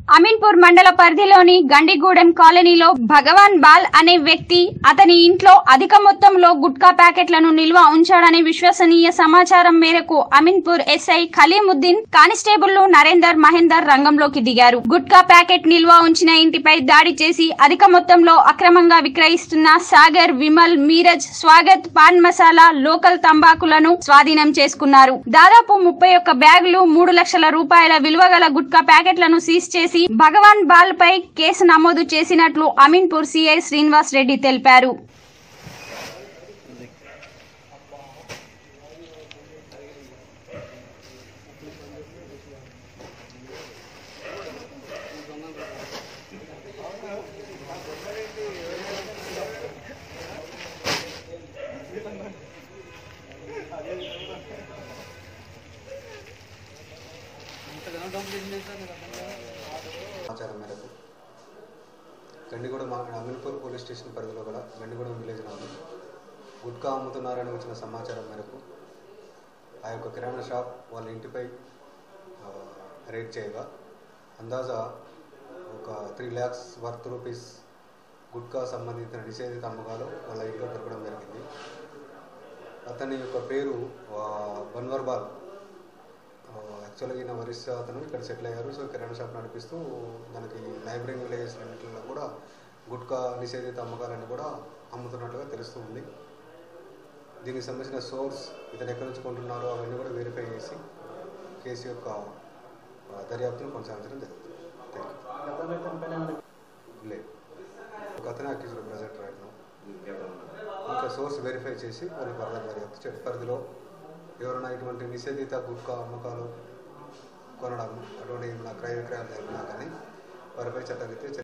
అమీన్పూర్ మండల పరిధిలోని గండిగూడెం కాలనీలో భగవాన్ బాల్ అనే వ్యక్తి అతని ఇంట్లో అధిక మొత్తంలో గుట్కా ప్యాకెట్లను నిల్వ ఉంచాడనే విశ్వసనీయ సమాచారం మేరకు అమీన్పూర్ ఎస్ఐ ఖలీముద్దీన్ కానిస్టేబుల్ నరేందర్ మహేందర్ రంగంలోకి దిగారు గుట్కా ప్యాకెట్ నిల్వ ఉంచిన ఇంటిపై దాడి చేసి అధిక మొత్తంలో అక్రమంగా విక్రయిస్తున్న సాగర్ విమల్ మీరజ్ స్వాగత్ పాన్ మసాలా లోకల్ తంబాకులను స్వాధీనం చేసుకున్నారు దాదాపు ముప్పై ఒక్క బ్యాగులు మూడు లక్షల రూపాయల విలువ గల గుట్కా ప్యాకెట్లను సీజ్ చేసి భగవాన్ బాల్ పై కేసు నమోదు చేసినట్లు అమీన్పూర్ సిఐ శ్రీనివాస్ రెడ్డి తెలిపారు సమాచారం మేరకు గండిగూడెం అమీన్పూర్ పోలీస్ స్టేషన్ పరిధిలో గల గండిగూడెం విలేజ్ నందు గుట్కా అమ్ముతున్నారని వచ్చిన సమాచారం మేరకు ఆ యొక్క కిరాణా షాప్ వాళ్ళ ఇంటిపై ఆ, రేడ్ చేయగా అందాజా ఒక three lakhs worth rupees gutka సంబంధించిన నిషేధిత అమ్మకాలు వాళ్ళ ఇంట్లో దొరకడం జరిగింది అతని యొక్క పేరు ఆ, బన్వర్బాల్ యాక్చువల్గా ఈయన ఒరిస్సా అతను ఇక్కడ సెటిల్ అయ్యారు సో కిరాణా షాప్ నడిపిస్తూ దానికి నైబరింగ్ విలేజెస్ అన్నింటిలో కూడా గుట్కా నిషేధిత అమ్మకాలను కూడా అమ్ముతున్నట్లుగా తెలుస్తూ ఉంది దీనికి సంబంధించిన సోర్స్ ఇతను ఎక్కడి నుంచి కొంటున్నారో అవన్నీ కూడా వెరిఫై చేసి కేసు యొక్క ఆ, దర్యాప్తును కొనసాగించడం జరుగుతుంది థ్యాంక్ యూ లేదు ఒక అతనే అక్యూజ్డ్ ప్రజెంట్ రైట్ నో ఇంకా సోర్స్ వెరిఫై చేసి కొన్ని ఫర్దర్ దర్యాప్తు చేయడం పరిధిలో ఎవరైనా ఇటువంటి నిషేధిత గుట్కా అమ్మకాలు కొనడం అటువంటి ఏమైనా క్రయ విక్రయాలు జరిగినా కానీ వారిపై చట్టరీత్యా చర్య